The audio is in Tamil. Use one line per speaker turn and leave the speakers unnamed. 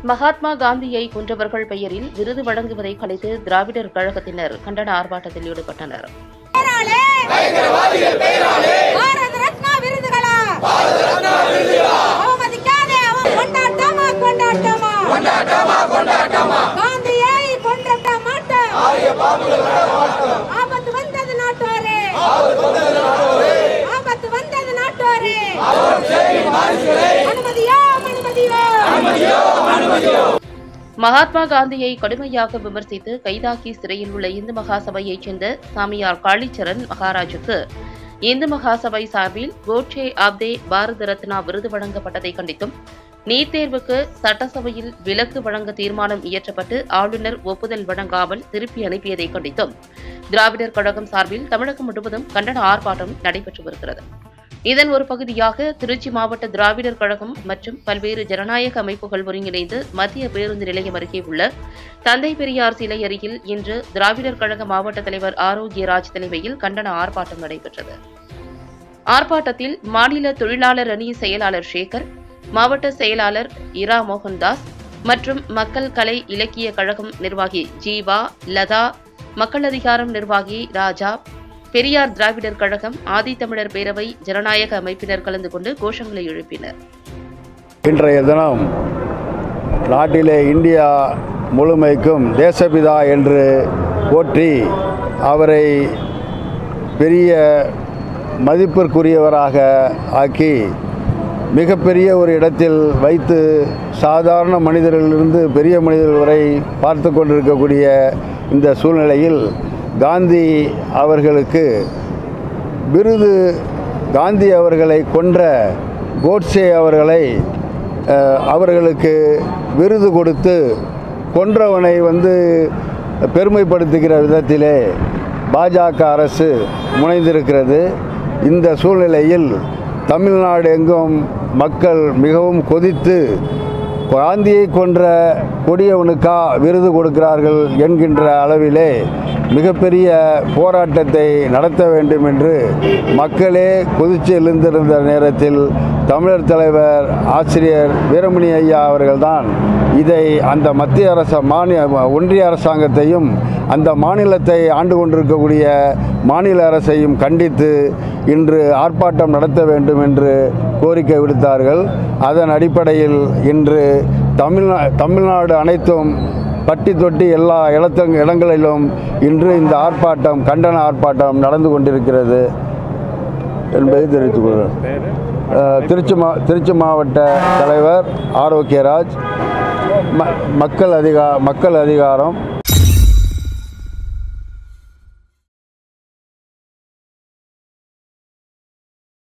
மகாத்மா காந்தியை கொன்றவர்கள் பெயரில் விருது வழங்குவதை கலைத்து திராவிடர் கழகத்தினர் கண்டன ஆர்ப்பாட்டத்தில் ஈடுபட்டனர்
பாரத ரத்னா விருதுகளா அவமதிக்காதே அவன் கொண்டாட்டமா கொண்டாட்டமா காந்தியை கொண்டாட்ட மாட்டோம் ஆபத்து வந்தது நாட்டோரே ஆபத்து வந்தது நாட்டோரே அனுமதியோ அனுமதியோ
மகாத்மா காந்தியை கடுமையாக விமர்சித்து கைதாக்கி சிறையில் உள்ள இந்து மகாசபையைச் சேர்ந்த சாமியார் காளிச்சரண் மகாராஜுக்கு இந்து மகாசபை சார்பில் கோட்சே ஆப்தே பாரத ரத்னா விருது வழங்கப்பட்டதை கண்டித்தும் நீட் தேர்வுக்கு சட்டசபையில் விலக்கு வழங்க தீர்மானம் இயற்றப்பட்டு ஆளுநர் ஒப்புதல் வழங்காமல் திருப்பி அனுப்பியதை கண்டித்தும் திராவிடர் கழகம் சார்பில் தமிழகம் முழுவதும் கண்டன ஆர்ப்பாட்டம் நடைபெற்று வருகிறது இதன் ஒரு பகுதியாக திருச்சி மாவட்ட திராவிடர் கழகம் மற்றும் பல்வேறு ஜனநாயக அமைப்புகள் ஒருங்கிணைந்து மத்திய பேருந்து நிலையம் அருகே உள்ள தந்தை பெரியார் சிலை அருகில் இன்று திராவிடர் கழக மாவட்ட தலைவர் ஆரோக்கியராஜ் தலைமையில் கண்டன ஆர்ப்பாட்டம் நடைபெற்றது ஆர்ப்பாட்டத்தில் மாநில தொழிலாளர் அணி செயலாளர் சேகர் மாவட்ட செயலாளர் இரா மோகன்தாஸ் மற்றும் மக்கள் கலை இலக்கிய கழகம் நிர்வாகி ஜீவா லதா மக்கள் அதிகாரம் நிர்வாகி ராஜா பெரியார் திராவிடர் கழகம் ஆதித்தமிழர் பேரவை ஜனநாயக அமைப்பினர் கலந்து கொண்டு கோஷங்களை எழுப்பினர்
இன்றைய தினம் நாட்டிலே இந்தியா முழுமைக்கும் தேசபிதா என்று போற்றி அவரை பெரிய மதிப்பிற்குரியவராக ஆக்கி மிகப்பெரிய ஒரு இடத்தில் வைத்து சாதாரண மனிதர்களிலிருந்து பெரிய மனிதர்கள் வரை பார்த்து கொண்டிருக்கக்கூடிய இந்த சூழ்நிலையில் காந்தி அவர்களுக்கு விருது காந்தி அவர்களை கொன்ற கோட்சே அவர்களை அஹ், அவர்களுக்கு விருது கொடுத்து கொன்றவனை வந்து பெருமைப்படுத்துகிற விதத்திலே பாஜக அரசு முனைந்திருக்கிறது இந்த சூழ்நிலையில் தமிழ்நாடு எங்கும் மக்கள் மிகவும் கொதித்து காந்தியை கொன்ற கொடியவனுக்கா விருது கொடுக்கிறார்கள் என்கின்ற அளவிலே மிகப்பெரிய போராட்டத்தை நடத்த வேண்டும் என்று மக்களே கொதித்து எழுந்திருந்த நேரத்தில் தமிழர் தலைவர் ஆசிரியர் வீரமணி ஐயா அவர்கள்தான் இதை அந்த மத்திய அரச மாநில ஒன்றிய அரசாங்கத்தையும் அந்த மாநிலத்தை ஆண்டு கொண்டிருக்கக்கூடிய மாநில அரசையும் கண்டித்து இன்று ஆர்ப்பாட்டம் நடத்த வேண்டும் என்று கோரிக்கை விடுத்தார்கள் அதன் அடிப்படையில் இன்று தமிழ்நா தமிழ்நாடு அனைத்தும் பட்டி தொட்டி எல்லா இடத்த இடங்களிலும் இன்று இந்த ஆர்ப்பாட்டம் கண்டன ஆர்ப்பாட்டம் நடந்து கொண்டிருக்கிறது என்பதை தெரிவித்துக் கொள்கிறேன் அஹ், திருச்சி மா திருச்சி மாவட்ட தலைவர் ஆரோக்கியராஜ் ம மக்கள் அதிகா மக்கள் அதிகாரம்